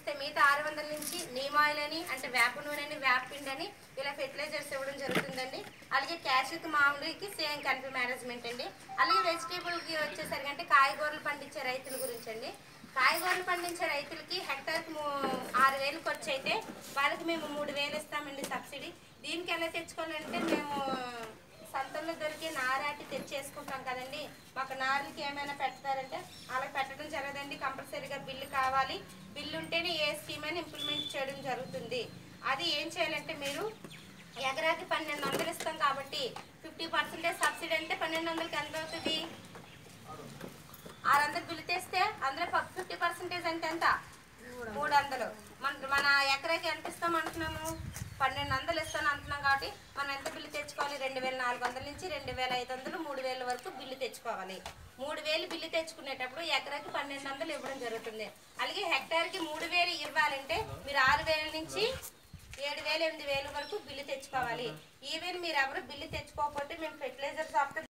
తెస్తే మిగతా ఆరు వందల నుంచి నీమ్ ఆయిల్ అని అంటే వేప నూనె అని వేప పిండి అని ఇలా ఫెర్టిలైజర్స్ ఇవ్వడం జరుగుతుందండి అలాగే క్యాష్కి మామిడికి సేమ్ కన్ఫీ మేనేజ్మెంట్ అండి అలాగే వెజిటేబుల్కి వచ్చేసరికి అంటే కాయగూరలు పండించే రైతుల గురించి అండి కాయగూరలు పండించే రైతులకి హెక్టార్కి మూ- ఆరు వేలు ఖర్చు అయితే వాళ్ళకి మేము మూడు వేలు ఇస్తామండి సబ్సిడీ దీనికి ఎలా తెచ్చుకోవాలంటే మేము సంతల్లో దొరికే నారాటి తెచ్చేసుకుంటాం కదండి మాకు నారులకి ఏమైనా పెడతారంటే అలా పెట్టడం జరగదండి కంపల్సరీగా బిల్లు కావాలి బిల్లు ఉంటేనే ఏ స్కీమ్ అని ఇంప్లిమెంట్ చేయడం జరుగుతుంది అది ఏం చేయాలంటే మీరు ఎకరాకి పన్నెండు వందలు ఇస్తాం కాబట్టి ఫిఫ్టీ పర్సెంటేజ్ సబ్సిడీ అంటే పన్నెండు వందలకి ఎంత అవుతుంది ఆరు వందలు బిల్లు తెస్తే అందులో ఫిఫ్టీ పర్సెంటేజ్ అంటే ఎంత మూడు వందలు మన మన ఎకరాకి ఎంత ఇస్తాం అంటున్నాము పన్నెండు వందలు ఇస్తాను అంటున్నాం కాబట్టి మనం ఎంత బిల్లు తెచ్చుకోవాలి రెండు వేల నాలుగు వందల నుంచి రెండు వేల ఐదు వందలు మూడు వేల వరకు బిల్లు తెచ్చుకోవాలి మూడు వేలు బిల్లు తెచ్చుకునేటప్పుడు ఎకరాకి పన్నెండు వందలు ఇవ్వడం జరుగుతుంది అలాగే హెక్టార్కి మూడు వేలు ఇవ్వాలంటే మీరు ఆరు వేల నుంచి ఏడు వేలు ఎనిమిది వేలు వరకు బిల్లు తెచ్చుకోవాలి ఈవెన్ మీరు ఎవరు బిల్లు తెచ్చుకోకపోతే మేము ఫెర్టిలైజర్ షాప్కి